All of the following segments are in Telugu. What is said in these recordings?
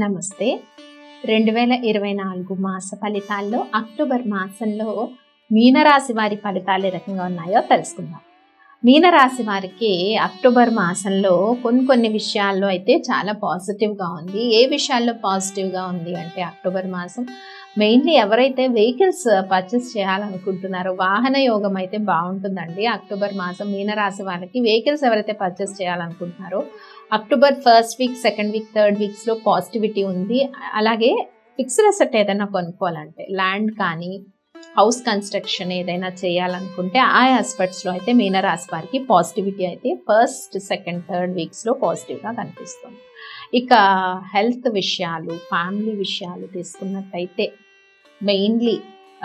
నమస్తే రెండు వేల ఇరవై నాలుగు మాస ఫలితాల్లో అక్టోబర్ మాసంలో మీనరాశి వారి ఫలితాలు ఏ రకంగా ఉన్నాయో తెలుసుకుందాం మీనరాశి వారికి అక్టోబర్ మాసంలో కొన్ని కొన్ని విషయాల్లో అయితే చాలా పాజిటివ్గా ఉంది ఏ విషయాల్లో పాజిటివ్గా ఉంది అంటే అక్టోబర్ మాసం మెయిన్లీ ఎవరైతే వెహికల్స్ పర్చేస్ చేయాలనుకుంటున్నారో వాహన యోగం అయితే బాగుంటుందండి అక్టోబర్ మాసం మీనరాశి వారికి వెహికల్స్ ఎవరైతే పర్చేస్ చేయాలనుకుంటున్నారో October first week second week third వీక్స్లో పాజిటివిటీ ఉంది అలాగే ఫిక్స్డ్ అసెట్ ఏదైనా కొనుక్కోవాలంటే ల్యాండ్ కానీ హౌస్ కన్స్ట్రక్షన్ ఏదైనా చేయాలనుకుంటే ఆ ఆస్పెక్ట్స్లో అయితే మీనరాశి వారికి పాజిటివిటీ అయితే ఫస్ట్ సెకండ్ థర్డ్ వీక్స్లో పాజిటివ్గా కనిపిస్తుంది ఇక హెల్త్ విషయాలు ఫ్యామిలీ విషయాలు తీసుకున్నట్టయితే mainly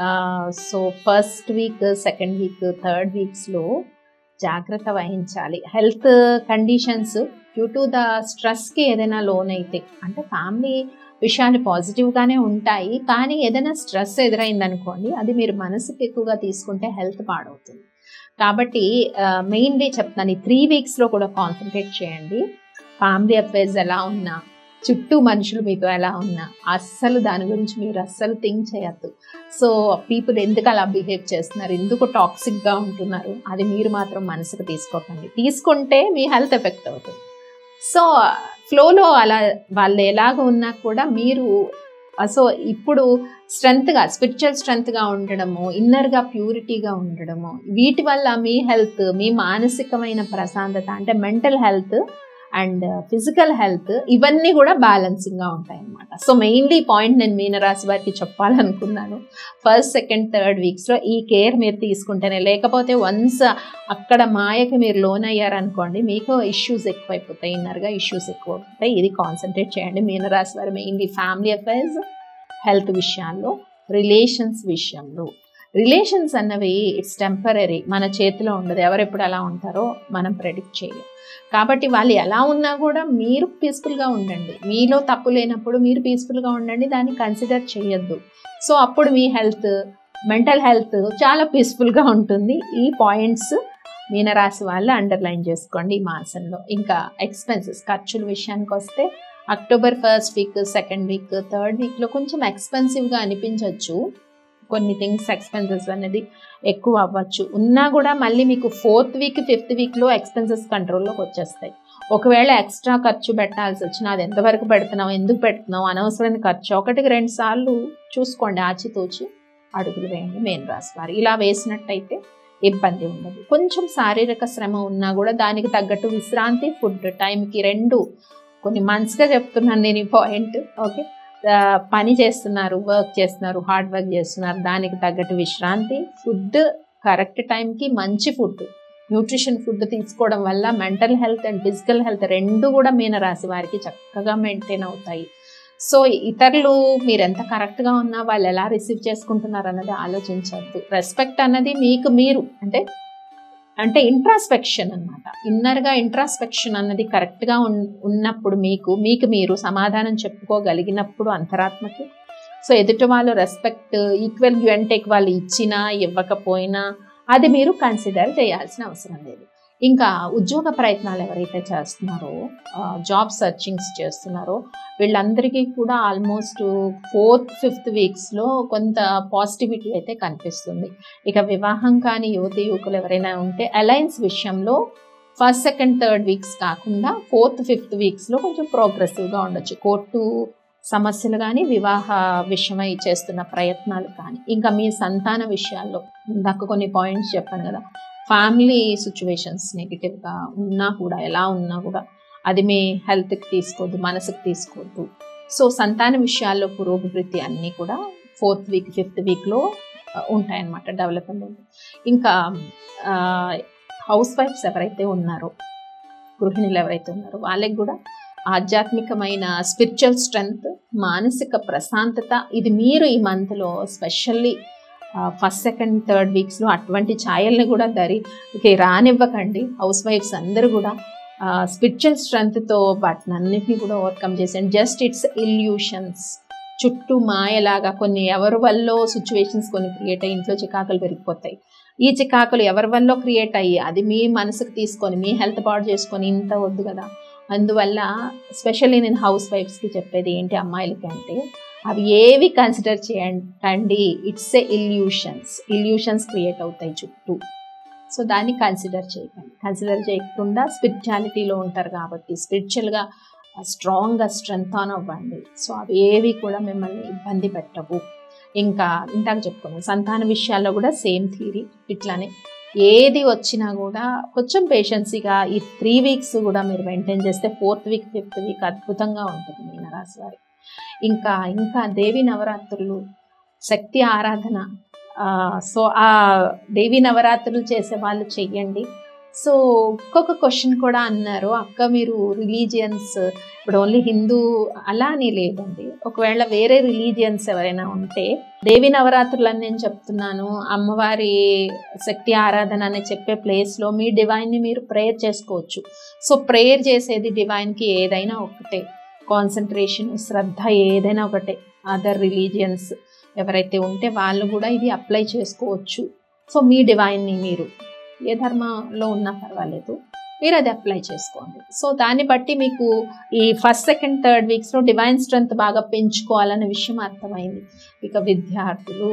so first week second week third వీక్స్లో జాగ్రత్త వహించాలి health conditions due to the స్ట్రెస్కి ఏదైనా లోన్ అయితే అంటే ఫ్యామిలీ విషయాలు పాజిటివ్గానే ఉంటాయి కానీ ఏదైనా స్ట్రెస్ ఎదురైందనుకోండి అది మీరు మనసుకి ఎక్కువగా తీసుకుంటే హెల్త్ పాడవుతుంది కాబట్టి మెయిన్లీ చెప్తాను ఈ త్రీ వీక్స్లో కూడా కాన్సన్ట్రేట్ చేయండి ఫ్యామిలీ అఫైర్స్ ఎలా ఉన్నా చుట్టూ మనుషులు మీతో ఎలా ఉన్నా అస్సలు దాని గురించి మీరు అస్సలు థింక్ చేయొద్దు సో పీపుల్ ఎందుకు అలా బిహేవ్ చేస్తున్నారు ఎందుకు టాక్సిక్గా ఉంటున్నారు అది మీరు మాత్రం మనసుకు తీసుకోకండి తీసుకుంటే మీ హెల్త్ ఎఫెక్ట్ అవుతుంది సో ఫ్లోలో అలా వాళ్ళు ఎలాగ ఉన్నా కూడా మీరు సో ఇప్పుడు స్ట్రెంత్గా స్పిరిచువల్ స్ట్రెంత్గా ఉండడము ఇన్నర్గా ప్యూరిటీగా ఉండడము వీటి వల్ల మీ హెల్త్ మీ మానసికమైన ప్రశాంతత అంటే mental health and physical health ఇవన్నీ కూడా బ్యాలెన్సింగ్గా ఉంటాయి అన్నమాట సో మెయిన్లీ పాయింట్ నేను మీనరాశి వారికి చెప్పాలనుకున్నాను ఫస్ట్ సెకండ్ థర్డ్ వీక్స్లో ఈ కేర్ మీరు తీసుకుంటేనే లేకపోతే వన్స్ అక్కడ మాయకి మీరు లోన్ అయ్యారనుకోండి మీకు ఇష్యూస్ ఎక్కువైపోతాయి ఇన్నర్గా ఇష్యూస్ ఎక్కువ అవుతాయి ఇది కాన్సన్ట్రేట్ చేయండి మీనరాశి వారు మెయిన్లీ ఫ్యామిలీ అఫైర్స్ హెల్త్ విషయాల్లో రిలేషన్స్ విషయంలో రిలేషన్స్ అన్నవి ఇట్స్ టెంపరీ మన చేతిలో ఉండదు ఎవరెప్పుడు ఎలా ఉంటారో మనం ప్రెడిక్ట్ చేయలేం కాబట్టి వాళ్ళు ఎలా ఉన్నా కూడా మీరు పీస్ఫుల్గా ఉండండి మీలో తప్పు లేనప్పుడు మీరు పీస్ఫుల్గా ఉండండి దాన్ని కన్సిడర్ చేయొద్దు సో అప్పుడు మీ హెల్త్ మెంటల్ హెల్త్ చాలా పీస్ఫుల్గా ఉంటుంది ఈ పాయింట్స్ మీనరాశి వాళ్ళు అండర్లైన్ చేసుకోండి ఈ మాసంలో ఇంకా ఎక్స్పెన్సెస్ ఖర్చుల విషయానికి వస్తే October first week second week third వీక్లో కొంచెం ఎక్స్పెన్సివ్గా అనిపించవచ్చు కొన్ని థింగ్స్ ఎక్స్పెన్సెస్ అనేది ఎక్కువ అవ్వచ్చు ఉన్నా కూడా మళ్ళీ మీకు ఫోర్త్ వీక్ ఫిఫ్త్ వీక్లో ఎక్స్పెన్సెస్ కంట్రోల్లోకి వచ్చేస్తాయి ఒకవేళ ఎక్స్ట్రా ఖర్చు పెట్టాల్సి వచ్చినా అది ఎంతవరకు పెడుతున్నావు ఎందుకు పెడుతున్నావు అనవసరమైన ఖర్చు ఒకటికి రెండు సార్లు చూసుకోండి ఆచితూచి అడుగులు వేయండి మెయిన్ రాసి వారు ఇలా వేసినట్టయితే ఇబ్బంది ఉండదు కొంచెం శారీరక శ్రమ ఉన్నా కూడా దానికి తగ్గట్టు విశ్రాంతి ఫుడ్ టైంకి రెండు కొన్ని మంత్స్గా చెప్తున్నాను నేను ఈ పాయింట్ ఓకే పని చేస్తున్నారు వర్క్ చేస్తున్నారు హార్డ్ వర్క్ చేస్తున్నారు దానికి తగ్గట్టు విశ్రాంతి ఫుడ్ కరెక్ట్ టైంకి మంచి ఫుడ్ న్యూట్రిషన్ ఫుడ్ తీసుకోవడం వల్ల mental health and physical health రెండు కూడా మీనరాశి వారికి చక్కగా మెయింటైన్ అవుతాయి సో ఇతరులు మీరు ఎంత కరెక్ట్గా ఉన్నా వాళ్ళు ఎలా రిసీవ్ చేసుకుంటున్నారు అన్నది ఆలోచించద్దు రెస్పెక్ట్ అన్నది మీకు మీరు అంటే అంటే ఇంట్రాస్పెక్షన్ అనమాట ఇన్నర్గా ఇంట్రాస్పెక్షన్ అన్నది కరెక్ట్గా ఉన్నప్పుడు మీకు మీకు మీరు సమాధానం చెప్పుకోగలిగినప్పుడు అంతరాత్మకి సో ఎదుటి వాళ్ళు respect equal you and take వాళ్ళు ఇచ్చినా ఇవ్వకపోయినా అది మీరు కన్సిడర్ చేయాల్సిన అవసరం లేదు ఇంకా ఉద్యోగ ప్రయత్నాలు ఎవరైతే చేస్తున్నారో జాబ్ సర్చింగ్స్ చేస్తున్నారో వీళ్ళందరికీ కూడా ఆల్మోస్ట్ ఫోర్త్ ఫిఫ్త్ వీక్స్లో కొంత పాజిటివిటీ అయితే కనిపిస్తుంది ఇక వివాహం కాని యువతి యువకులు ఎవరైనా ఉంటే అలయన్స్ విషయంలో ఫస్ట్ సెకండ్ థర్డ్ వీక్స్ కాకుండా ఫోర్త్ ఫిఫ్త్ వీక్స్లో కొంచెం ప్రోగ్రెసివ్గా ఉండొచ్చు కోర్టు సమస్యలు కానీ వివాహ విషయమై చేస్తున్న ప్రయత్నాలు కానీ ఇంకా మీ సంతాన విషయాల్లో ఇందాక కొన్ని పాయింట్స్ చెప్పాను కదా ఫ్యామిలీ సిచ్యువేషన్స్ నెగిటివ్గా ఉన్నా కూడా ఎలా ఉన్నా కూడా అది మీ హెల్త్కి తీసుకోవద్దు మనసుకు తీసుకోవద్దు సో సంతాన విషయాల్లో పురోభివృద్ధి అన్నీ కూడా ఫోర్త్ వీక్ ఫిఫ్త్ వీక్లో ఉంటాయన్నమాట డెవలప్మెంట్ ఇంకా హౌస్ వైఫ్స్ ఎవరైతే ఉన్నారో గృహిణులు ఎవరైతే ఉన్నారో వాళ్ళకి కూడా ఆధ్యాత్మికమైన స్పిరిచువల్ స్ట్రెంగ్త్ మానసిక ప్రశాంతత ఇది మీరు ఈ మంత్లో స్పెషల్లీ ఫస్ట్ సెకండ్ థర్డ్ వీక్స్లో అటువంటి ఛాయల్ని కూడా దరి రానివ్వకండి హౌస్ వైఫ్స్ అందరూ కూడా స్పిరిచువల్ స్ట్రెంగ్త్తో వాటిని అన్నిటినీ కూడా ఓవర్కమ్ చేసాను జస్ట్ ఇట్స్ ఇల్యూషన్స్ చుట్టూ మాయలాగా కొన్ని ఎవరి వల్ల సిచ్యువేషన్స్ కొన్ని క్రియేట్ అయ్యి ఇంట్లో చికాకులు పెరిగిపోతాయి ఈ చికాకులు ఎవరి వల్ల క్రియేట్ అయ్యి అది మీ మనసుకు తీసుకొని మీ హెల్త్ పాడు చేసుకొని ఇంత వద్దు కదా అందువల్ల స్పెషల్లీ నేను హౌస్ వైఫ్స్కి చెప్పేది ఏంటి అమ్మాయిలకి అంటే అవి ఏవి కన్సిడర్ చేయండి it's a illusions illusions create అవుతాయి చుట్టూ సో దాన్ని కన్సిడర్ చేయకండి కన్సిడర్ చేయకుండా స్పిరిచువాలిటీలో ఉంటారు కాబట్టి స్పిరిచువల్గా స్ట్రాంగ్గా స్ట్రెంగ్త్ ఆన్ అవ్వండి సో అవి ఏవి కూడా మిమ్మల్ని ఇబ్బంది పెట్టవు ఇంకా ఇందాక చెప్పుకున్నాం సంతాన విషయాల్లో కూడా సేమ్ థీరీ ఇట్లానే ఏది వచ్చినా కూడా కొంచెం పేషెన్సీగా ఈ త్రీ వీక్స్ కూడా మీరు మెయింటైన్ చేస్తే ఫోర్త్ వీక్ ఫిఫ్త్ వీక్ అద్భుతంగా ఉంటుంది మీనరాశి వారి ఇంకా ఇంకా దేవి నవరాత్రులు శక్తి ఆరాధన సో ఆ దేవి నవరాత్రులు చేసే వాళ్ళు చెయ్యండి సో ఇంకొక క్వశ్చన్ కూడా అన్నారు అక్క మీరు రిలీజియన్స్ ఇప్పుడు ఓన్లీ హిందూ అలా అని లేదండి ఒకవేళ వేరే రిలీజియన్స్ ఎవరైనా ఉంటే దేవి నవరాత్రులు అని నేను చెప్తున్నాను అమ్మవారి శక్తి ఆరాధన అని చెప్పే ప్లేస్లో మీ డివైన్ని మీరు ప్రేయర్ చేసుకోవచ్చు సో ప్రేయర్ చేసేది డివైన్కి ఏదైనా ఒకటే కాన్సన్ట్రేషన్ శ్రద్ధ ఏదైనా ఒకటే అదర్ రిలీజియన్స్ ఎవరైతే ఉంటే వాళ్ళు కూడా ఇది అప్లై చేసుకోవచ్చు సో మీ డివైన్ని మీరు ఏ ధర్మంలో ఉన్నా పర్వాలేదు మీరు అది అప్లై చేసుకోండి సో దాన్ని బట్టి మీకు ఈ ఫస్ట్ సెకండ్ థర్డ్ వీక్స్లో డివైన్ స్ట్రెంగ్త్ బాగా పెంచుకోవాలనే విషయం అర్థమైంది ఇక విద్యార్థులు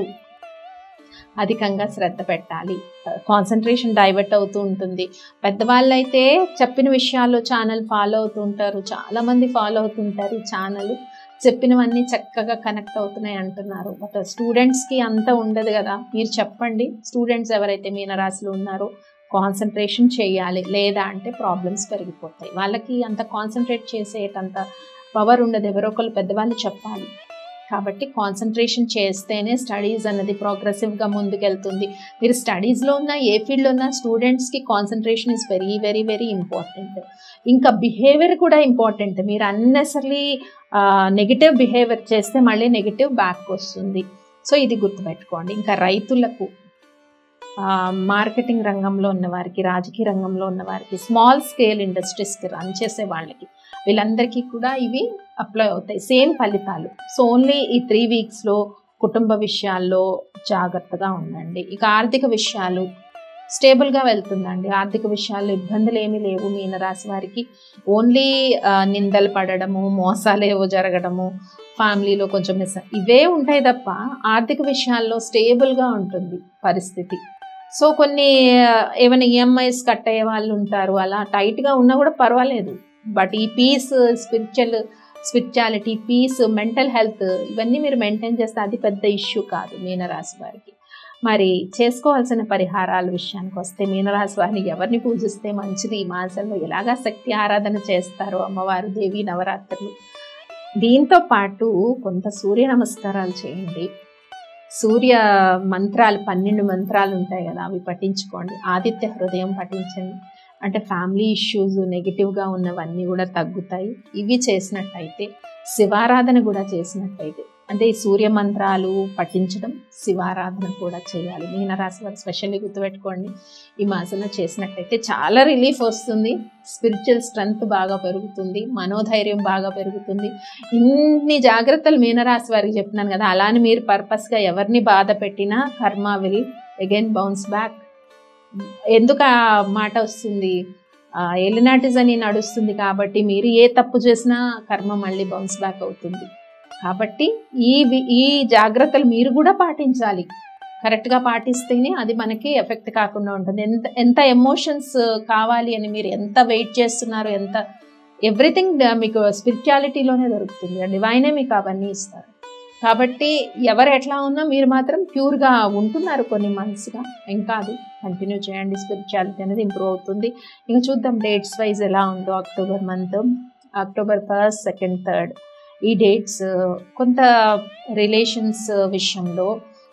అధికంగా శ్రద్ధ పెట్టాలి కాన్సన్ట్రేషన్ డైవర్ట్ అవుతూ ఉంటుంది పెద్దవాళ్ళు అయితే చెప్పిన విషయాలు ఛానల్ ఫాలో అవుతుంటారు చాలామంది ఫాలో అవుతుంటారు ఈ ఛానల్ చెప్పినవన్నీ చక్కగా కనెక్ట్ అవుతున్నాయి అంటున్నారు బట్ స్టూడెంట్స్కి అంత ఉండదు కదా మీరు చెప్పండి స్టూడెంట్స్ ఎవరైతే మీనరాశిలో ఉన్నారో కాన్సన్ట్రేషన్ చేయాలి లేదా అంటే ప్రాబ్లమ్స్ పెరిగిపోతాయి వాళ్ళకి అంత కాన్సన్ట్రేట్ చేసేటంత పవర్ ఉండదు ఎవరో ఒకరు పెద్దవాళ్ళు చెప్పాలి కాబట్టి కాన్సన్ట్రేషన్ చేస్తేనే స్టడీస్ అన్నది ప్రోగ్రెసివ్గా ముందుకెళ్తుంది మీరు స్టడీస్లో ఉన్న ఏ ఫీల్డ్లో ఉన్న స్టూడెంట్స్కి concentration is very very very important ఇంకా బిహేవియర్ కూడా ఇంపార్టెంట్ మీరు అన్నెసర్లీ నెగిటివ్ బిహేవియర్ చేస్తే మళ్ళీ నెగిటివ్ బ్యాక్ వస్తుంది సో ఇది గుర్తుపెట్టుకోండి ఇంకా రైతులకు మార్కెటింగ్ రంగంలో ఉన్న వారికి రాజకీయ రంగంలో ఉన్న వారికి స్మాల్ స్కేల్ ఇండస్ట్రీస్కి రన్ చేసే వాళ్ళకి వీళ్ళందరికీ కూడా ఇవి అప్లై అవుతాయి సేమ్ ఫలితాలు సో ఓన్లీ ఈ త్రీ వీక్స్లో కుటుంబ విషయాల్లో జాగ్రత్తగా ఉండండి ఇక ఆర్థిక విషయాలు స్టేబుల్గా వెళ్తుందండి ఆర్థిక విషయాల్లో ఇబ్బందులు ఏమీ లేవు మీనరాశి వారికి ఓన్లీ నిందలు పడడము మోసాలేవో జరగడము ఫ్యామిలీలో కొంచెం మిస్ ఇవే ఉంటాయి తప్ప ఆర్థిక విషయాల్లో స్టేబుల్గా ఉంటుంది పరిస్థితి సో కొన్ని ఏమైనా ఈఎంఐస్ కట్ అయ్యే వాళ్ళు ఉంటారు అలా టైట్గా ఉన్నా కూడా పర్వాలేదు బట్ ఈ peace spiritual spirituality peace mental health ఇవన్నీ మీరు మెయింటైన్ చేస్తే అది పెద్ద ఇష్యూ కాదు మీనరాశి వారికి మరి చేసుకోవాల్సిన పరిహారాల విషయానికి వస్తే మీనరాశి వారిని ఎవరిని పూజిస్తే మంచిది ఈ మాసంలో ఎలాగా శక్తి ఆరాధన చేస్తారో అమ్మవారు దేవి నవరాత్రులు దీంతో పాటు కొంత సూర్య నమస్కారాలు చేయండి సూర్య మంత్రాలు పన్నెండు మంత్రాలు ఉంటాయి కదా అవి పఠించుకోండి ఆదిత్య హృదయం పఠించండి అంటే ఫ్యామిలీ ఇష్యూస్ నెగిటివ్గా ఉన్నవన్నీ కూడా తగ్గుతాయి ఇవి చేసినట్టయితే శివారాధన కూడా చేసినట్టయితే అంటే ఈ సూర్య మంత్రాలు పఠించడం శివారాధన కూడా చేయాలి మీనరాశి వారు స్పెషల్లీ గుర్తుపెట్టుకోండి ఈ మాసంలో చేసినట్టయితే చాలా రిలీఫ్ వస్తుంది స్పిరిచువల్ స్ట్రెంగ్త్ బాగా పెరుగుతుంది మనోధైర్యం బాగా పెరుగుతుంది ఇన్ని జాగ్రత్తలు మీనరాశి వారికి చెప్తున్నాను కదా అలానే మీరు పర్పస్గా ఎవరిని బాధ పెట్టినా కర్మ విల్ అగైన్ బౌన్స్ బ్యాక్ ఎందుకు ఆ మాట వస్తుంది ఎలినాటిస్ అని నడుస్తుంది కాబట్టి మీరు ఏ తప్పు చేసినా కర్మ మళ్ళీ బౌన్స్ బ్యాక్ అవుతుంది కాబట్టి ఈ ఈ జాగ్రత్తలు మీరు కూడా పాటించాలి కరెక్ట్గా పాటిస్తేనే అది మనకి ఎఫెక్ట్ కాకుండా ఉంటుంది ఎంత ఎంత ఎమోషన్స్ కావాలి అని మీరు ఎంత వెయిట్ చేస్తున్నారు ఎంత ఎవ్రీథింగ్ మీకు స్పిరిచువాలిటీలోనే దొరుకుతుంది డివైనే మీకు అవన్నీ ఇస్తారు కాబట్టి ఎవరు ఎట్లా ఉన్నా మీరు మాత్రం ప్యూర్గా ఉంటున్నారు కొన్ని మంత్స్గా ఇంకా అది కంటిన్యూ చేయండి స్పిరిచువాలిటీ అనేది ఇంప్రూవ్ అవుతుంది ఇంకా చూద్దాం డేట్స్ వైజ్ ఎలా ఉందో October month October first second third ఈ డేట్స్ కొంత రిలేషన్స్ విషయంలో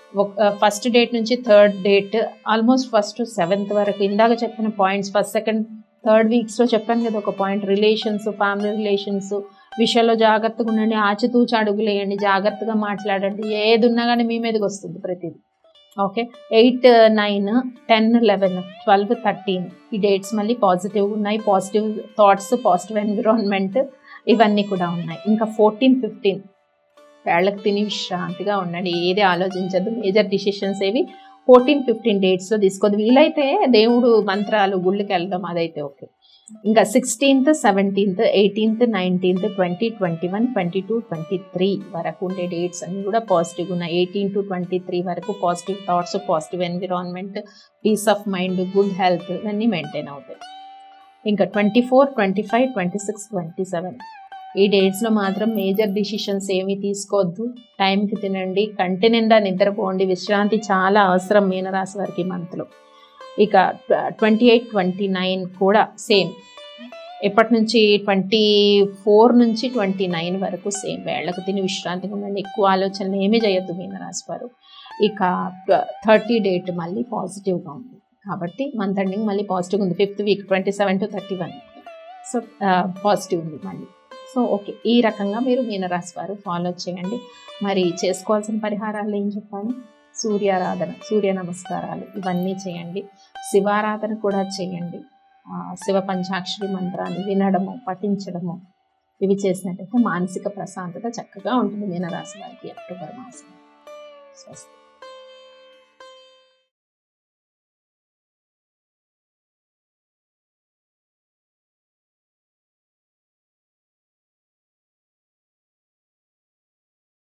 ఫస్ట్ డేట్ నుంచి third date almost first seventh వరకు ఇందాక చెప్పిన పాయింట్స్ ఫస్ట్ సెకండ్ థర్డ్ వీక్స్లో చెప్పాను కదా ఒక పాయింట్ రిలేషన్స్ ఫ్యామిలీ రిలేషన్స్ విషయంలో జాగ్రత్తగా ఉండండి ఆచితూచి అడుగులేయండి జాగ్రత్తగా మాట్లాడండి ఏది ఉన్నా కానీ మీ మీదకి వస్తుంది ప్రతిదీ okay eight nine ten eleven twelve thirteen ఈ డేట్స్ మళ్ళీ పాజిటివ్ ఉన్నాయి పాజిటివ్ థాట్స్ పాజిటివ్ ఎన్విరాన్మెంట్ ఇవన్నీ కూడా ఉన్నాయి ఇంకా ఫోర్టీన్ ఫిఫ్టీన్ వేళ్ళకి తిని విశ్రాంతిగా ఉండండి ఏది ఆలోచించద్దు మేజర్ డిసిషన్స్ ఏవి ఫోర్టీన్ ఫిఫ్టీన్ డేట్స్లో తీసుకోదు వీలైతే దేవుడు మంత్రాలు గుళ్ళకి వెళ్ళడం అదైతే ఓకే ఇంకా sixteenth seventeenth eighteenth nineteenth twenty twenty one twenty two twenty three వరకు ఉండే డేట్స్ అన్ని కూడా పాజిటివ్ ఉన్నాయి ఎయిటీన్ టు ట్వంటీ త్రీ వరకు positive thoughts positive environment peace of mind good health ఇవన్నీ మెయింటైన్ అవుతాయి ఇంకా twenty four twenty five twenty six twenty seven ఈ డేట్స్లో మాత్రం మేజర్ డిసిషన్స్ ఏమీ తీసుకోవద్దు టైంకి తినండి కంటి నిండా నిద్రపోండి విశ్రాంతి చాలా అవసరం మీనరాశి వారికి మంత్లో ఇక ట్వంటీ ఎయిట్ ట్వంటీ నైన్ కూడా సేమ్ ఎప్పటి నుంచి ట్వంటీ ఫోర్ నుంచి ట్వంటీ నైన్ వరకు సేమ్ వేళ్లకు తిని విశ్రాంతిగా ఉండండి ఎక్కువ ఆలోచనలు ఏమీ చేయొద్దు మీనరాశి వారు ఇక థర్టీ డేట్ మళ్ళీ పాజిటివ్గా ఉంది కాబట్టి మంత్ ఎండింగ్ మళ్ళీ పాజిటివ్ ఉంది fifth week twenty seven to thirty one so positive ఉంది మళ్ళీ సో ఓకే ఈ రకంగా మీరు మీనరాశి వారు ఫాలో చేయండి మరి చేసుకోవాల్సిన పరిహారాలు ఏం చెప్పాను సూర్యారాధన సూర్య నమస్కారాలు ఇవన్నీ చేయండి శివారాధన కూడా చేయండి ఆ, శివ పంచాక్షరి మంత్రాన్ని వినడము పఠించడము ఇవి చేసినట్టయితే మానసిక ప్రశాంతత చక్కగా ఉంటుంది మీనరాశి వారికి అక్టోబర్ మాసం స్వస్తి